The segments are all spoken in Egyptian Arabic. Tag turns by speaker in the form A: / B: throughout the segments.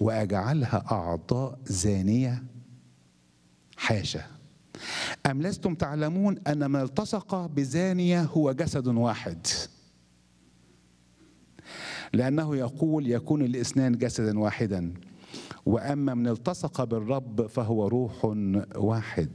A: واجعلها اعضاء زانيه حاشا ام لستم تعلمون ان من التصق بزانيه هو جسد واحد لانه يقول يكون الاثنان جسدا واحدا واما من التصق بالرب فهو روح واحد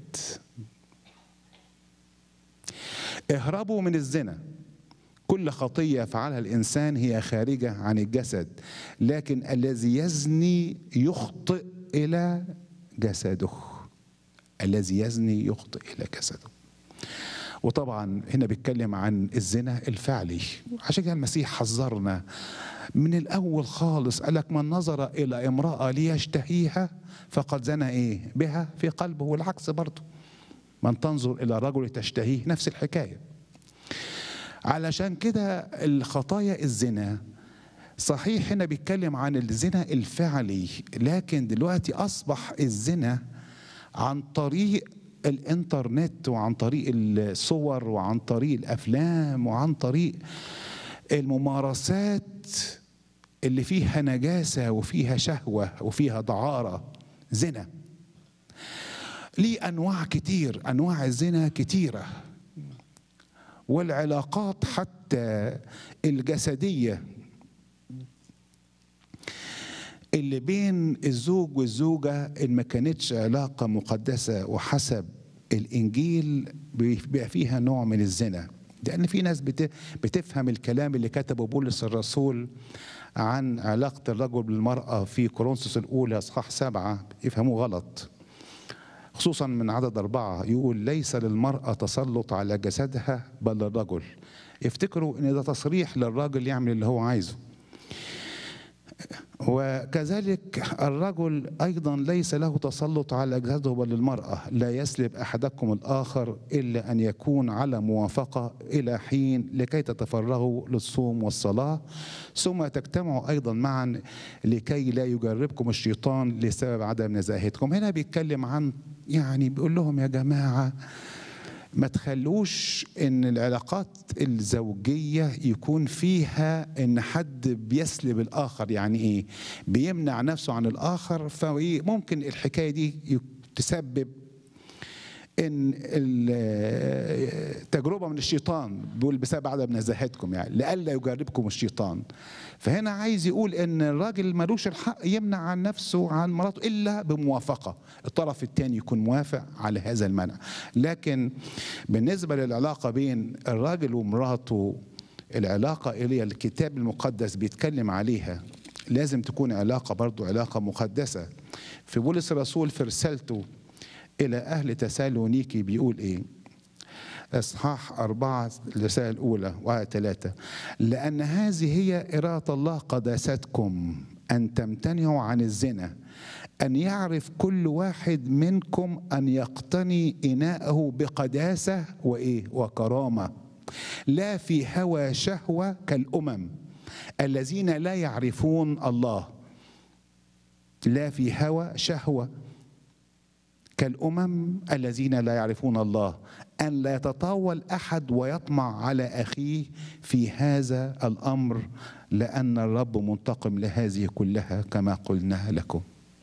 A: اهربوا من الزنا كل خطيه يفعلها الانسان هي خارجه عن الجسد لكن الذي يزني يخطئ الى جسده الذي يزني يخطئ الى جسده وطبعا هنا بيتكلم عن الزنا الفعلي عشان كده المسيح حذرنا من الاول خالص قال لك من نظر الى امراه ليشتهيها فقد زنى ايه بها في قلبه والعكس برضه من تنظر الى رجل تشتهيه نفس الحكايه علشان كده الخطايا الزنا صحيح هنا بيتكلم عن الزنا الفعلي لكن دلوقتي اصبح الزنا عن طريق الانترنت وعن طريق الصور وعن طريق الافلام وعن طريق الممارسات اللي فيها نجاسه وفيها شهوه وفيها دعاره زنا ليه انواع كتير انواع الزنا كتيره والعلاقات حتى الجسديه اللي بين الزوج والزوجه ان ما كانتش علاقه مقدسه وحسب الانجيل بيبقى فيها نوع من الزنا لان في ناس بتفهم الكلام اللي كتبه بولس الرسول عن علاقه الرجل بالمراه في كورنثوس الاولى اصحاح سبعه يفهموه غلط خصوصا من عدد أربعة يقول ليس للمرأة تسلط على جسدها بل للرجل افتكروا ان ده تصريح للراجل يعمل اللي هو عايزه وكذلك الرجل ايضا ليس له تسلط على جسده بل للمراه لا يسلب احدكم الاخر الا ان يكون على موافقه الى حين لكي تتفرغوا للصوم والصلاه ثم تجتمعوا ايضا معا لكي لا يجربكم الشيطان لسبب عدم نزاهتكم هنا بيتكلم عن يعني بيقول لهم يا جماعه ما تخلوش ان العلاقات الزوجيه يكون فيها ان حد بيسلب الاخر يعني ايه بيمنع نفسه عن الاخر فممكن الحكايه دي تسبب ان التجربه من الشيطان بيقول بسبب عدم نزاهتكم يعني لئلا يجربكم الشيطان فهنا عايز يقول ان الراجل ملوش الحق يمنع عن نفسه عن مراته الا بموافقه الطرف الثاني يكون موافق على هذا المنع لكن بالنسبه للعلاقه بين الراجل ومراته العلاقه اللي الكتاب المقدس بيتكلم عليها لازم تكون علاقه برضو علاقه مقدسه في بولس الرسول في رسالته إلى أهل تسالونيكي بيقول إيه إصحاح أربعة الرسالة الأولى وآية ثلاثة لأن هذه هي إرادة الله قداستكم أن تمتنعوا عن الزنا أن يعرف كل واحد منكم أن يقتني إناءه بقداسة وإيه وكرامة لا في هوى شهوة كالأمم الذين لا يعرفون الله لا في هوى شهوه كالامم الذين لا يعرفون الله ان لا يتطاول احد ويطمع على اخيه في هذا الامر لان الرب منتقم لهذه كلها كما قلنا لكم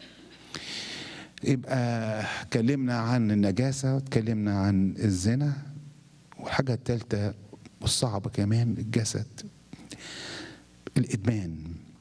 A: يبقى اتكلمنا عن النجاسه واتكلمنا عن الزنا والحاجه الثالثه والصعبه كمان الجسد الادمان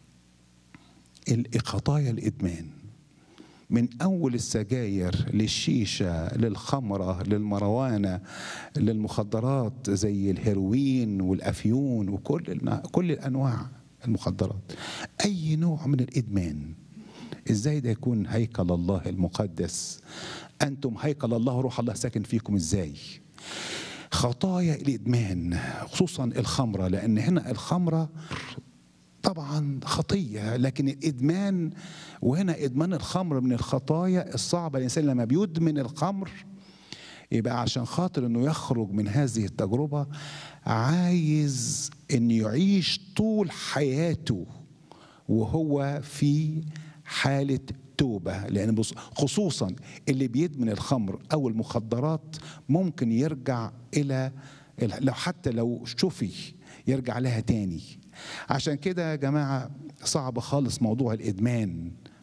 A: خطايا الادمان من أول السجاير للشيشة للخمرة للمروانة للمخدرات زي الهيروين والأفيون وكل كل الأنواع المخدرات أي نوع من الإدمان إزاي ده يكون هيكل الله المقدس أنتم هيكل الله روح الله ساكن فيكم إزاي خطايا الإدمان خصوصا الخمرة لأن هنا الخمرة طبعا خطيه لكن الادمان وهنا ادمان الخمر من الخطايا الصعبه الانسان لما بيدمن الخمر يبقى عشان خاطر انه يخرج من هذه التجربه عايز ان يعيش طول حياته وهو في حاله توبه لان خصوصا اللي بيدمن الخمر او المخدرات ممكن يرجع الى لو حتى لو شفي يرجع لها تاني عشان كده يا جماعة صعب خالص موضوع الإدمان